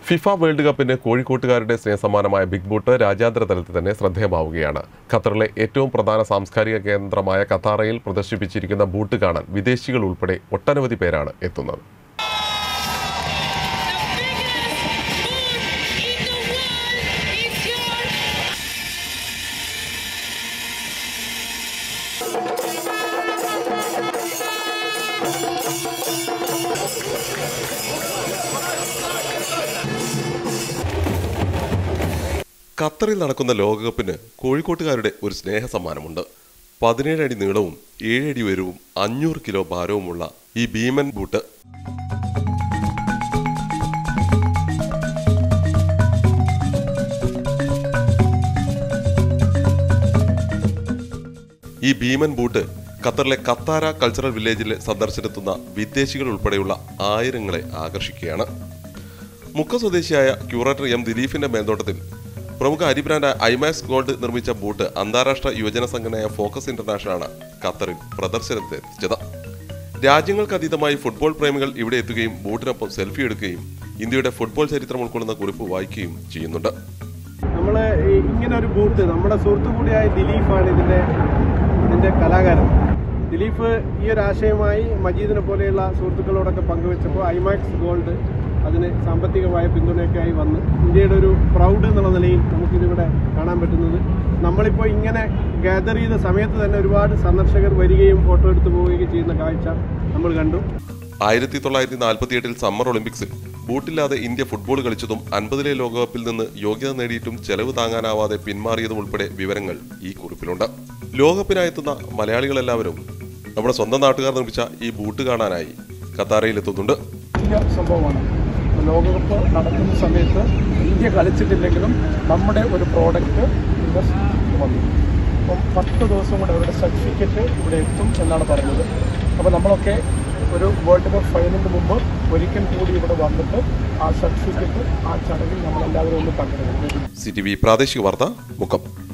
FIFA world കപ്പിന് കോഴിക്കോട്ടുകാരുടെ സ്നേഹസമ്മാനമായ big boot രാജ്യാന്തര തലത്തിൽ തന്നെ ശ്രദ്ധേയമാവുകയാണ് ഖത്തറിലെ ഏറ്റവും പ്രധാന സാംസ്കാരിക കേന്ദ്രമായ ഖത്താറയിൽ പ്രദർശിപ്പിച്ചിരിക്കുന്ന ബൂട്ട് കാണാൻ വിദേശികൾ ഉൾപ്പെടെ ഒട്ടനവധി പേരാണ് എത്തുന്നത് ഖത്തറിൽ നടക്കുന്ന ലോകകപ്പിന് കോഴിക്കോട്ടുകാരുടെ ഒരു സ്നേഹ സമ്മാനമുണ്ട് പതിനേഴ് അടി നീളവും ഏഴടി ഉയരവും അഞ്ഞൂറ് കിലോ ഭാരവുമുള്ള ഈ ഭീമൻ ബൂട്ട് ഈ ഭീമൻ ബൂട്ട് ഖത്തറിലെ കത്താര കൾച്ചറൽ വില്ലേജിലെ സന്ദർശനത്തുന്ന വിദേശികൾ ഉൾപ്പെടെയുള്ള ആയിരങ്ങളെ ആകർഷിക്കുകയാണ് മുക്ക സ്വദേശിയായ ക്യൂറേറ്റർ എം ദിലീപിന്റെ മേൽനോട്ടത്തിൽ പ്രമുഖ അരി ബ്രാൻഡ് ഐമാക്സ് ഗോൾഡ് നിർമ്മിച്ച ബൂട്ട് അന്താരാഷ്ട്ര യുവജന സംഘടനയായ ഫോക്കസ് ഇന്റർനാഷണലാണ് ഖത്തറിൽ പ്രദർശനത്തിൽ എത്തിച്ചത് രാജ്യങ്ങൾക്ക് അതീതമായി ഫുട്ബോൾ പ്രേമികൾ ഇവിടെ എത്തുകയും ബൂട്ടിനൊപ്പം സെൽഫി എടുക്കുകയും ഇന്ത്യയുടെ ഫുട്ബോൾ ചരിത്രം ഉൾക്കൊള്ളുന്ന കുറിപ്പ് വായിക്കുകയും ചെയ്യുന്നുണ്ട് നമ്മൾ ഇങ്ങനെ ഒരു ബൂട്ട് നമ്മുടെ സുഹൃത്തു കൂടിയായ ദിലീപാണ് ഇതിന്റെ ഇതിന്റെ കലാകാരൻ ദിലീപ് ഈ ഒരു ആശയമായി മജീദിനെ പോലെയുള്ള സുഹൃത്തുക്കളോടൊക്കെ പങ്കുവെച്ചപ്പോൾ ഐമാക്സ് ഗോൾഡ് അതിന് സാമ്പത്തികമായ പിന്തുണയൊക്കെയായി വന്ന് ഇന്ത്യയുടെ ഒരു പ്രൗഡ് എന്നുള്ള നിലയിൽ നമുക്കിതിവിടെ കാണാൻ പറ്റുന്നത് നമ്മളിപ്പോൾ ഇങ്ങനെ ഗാദർ ചെയ്ത സമയത്ത് തന്നെ ഒരുപാട് സന്ദർശകർ വരികയും ഫോട്ടോ എടുത്തു പോവുകയും ചെയ്യുന്ന കാഴ്ച നമ്മൾ കണ്ടു ആയിരത്തി തൊള്ളായിരത്തി നാൽപ്പത്തി എട്ടിൽ സമ്മർ ഒളിമ്പിക്സിൽ ബൂട്ടില്ലാതെ ഇന്ത്യ ഫുട്ബോൾ കളിച്ചതും അൻപതിലെ ലോകകപ്പിൽ നിന്ന് യോഗ്യത നേടിയിട്ടും ചെലവ് താങ്ങാനാവാതെ പിന്മാറിയതും ഉൾപ്പെടെ വിവരങ്ങൾ ഈ കുറിപ്പിലുണ്ട് ലോകകപ്പിനായെത്തുന്ന മലയാളികളെല്ലാവരും നമ്മുടെ സ്വന്തം നാട്ടുകാർ നിർമ്മിച്ച ഈ ബൂട്ട് കാണാനായി ഖത്താറയിലെത്തുന്നുണ്ട് വലിയ സംഭവമാണ് ലോകകപ്പ് നടക്കുന്ന സമയത്ത് ഇന്ത്യ കളിച്ചിട്ടില്ലെങ്കിലും നമ്മുടെ ഒരു പ്രോഡക്റ്റ് ഇൻവെസ്റ്റ് വന്നു അപ്പം പത്ത് ദിവസം കൂടെ അവരുടെ സർട്ടിഫിക്കറ്റ് ഇവിടെ എത്തും എന്നാണ് പറഞ്ഞത് അപ്പോൾ നമ്മളൊക്കെ ഒരു വേൾഡ് കപ്പ് ഫൈനലിന് മുമ്പ് ഒരിക്കൽ കൂടി ഇവിടെ വന്നിട്ട് ആ സർട്ടിഫിക്കറ്റ് ആ ചടങ്ങിൽ നമ്മളെല്ലാവരും ഒന്ന് പങ്കെടുക്കും സി ടി വി പ്രാദേശിക വാർത്ത മുക്കം